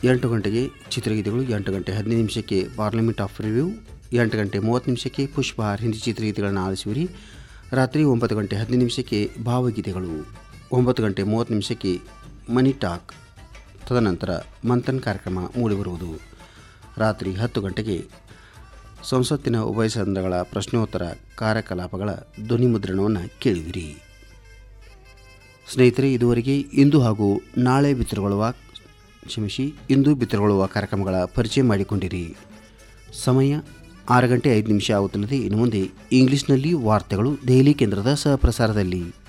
ಎಂಟು ಗಂಟೆಗೆ ಚಿತ್ರಗೀತೆಗಳು ಎಂಟು ಗಂಟೆ ಹದಿನೈದು ನಿಮಿಷಕ್ಕೆ ಪಾರ್ಲಿಮೆಂಟ್ ಆಫ್ ರಿವ್ಯೂ ಎಂಟು ಗಂಟೆ ಮೂವತ್ತು ನಿಮಿಷಕ್ಕೆ ಪುಷ್ಪಹಾರ್ ಹಿಂದಿ ಚಿತ್ರಗೀತೆಗಳನ್ನು ಆಲಿಸುವಿರಿ ರಾತ್ರಿ ಒಂಬತ್ತು ಗಂಟೆ ಹದಿನೈದು ನಿಮಿಷಕ್ಕೆ ಭಾವಗೀತೆಗಳು ಒಂಬತ್ತು ಗಂಟೆ ಮೂವತ್ತು ನಿಮಿಷಕ್ಕೆ ಮನಿ ಟಾಕ್ ತದನಂತರ ಮಂಥನ್ ಕಾರ್ಯಕ್ರಮ ಮೂಡಿಬರುವುದು ರಾತ್ರಿ ಹತ್ತು ಗಂಟೆಗೆ ಸಂಸತ್ತಿನ ಉಭಯ ಸದನಗಳ ಪ್ರಶ್ನೋತ್ತರ ಕಾರ್ಯಕಲಾಪಗಳ ಧ್ವನಿ ಮುದ್ರಣವನ್ನು ಕೇಳುವಿರಿ ಸ್ನೇಹಿತರೆ ಇದುವರೆಗೆ ಇಂದು ಹಾಗೂ ನಾಳೆ ಬಿತ್ತರಗೊಳ್ಳುವ ಕ್ಷಮಿಸಿ ಇಂದು ಬಿತ್ತರಗೊಳ್ಳುವ ಕಾರ್ಯಕ್ರಮಗಳ ಪರಿಚಯ ಮಾಡಿಕೊಂಡಿರಿ ಸಮಯ ಆರು ಗಂಟೆ ಐದು ನಿಮಿಷ ಆಗುತ್ತಲಿದೆ ಇನ್ನು ಮುಂದೆ ಇಂಗ್ಲಿಷ್ನಲ್ಲಿ ವಾರ್ತೆಗಳು ದೆಹಲಿ ಕೇಂದ್ರದ ಸಹಪ್ರಸಾರದಲ್ಲಿ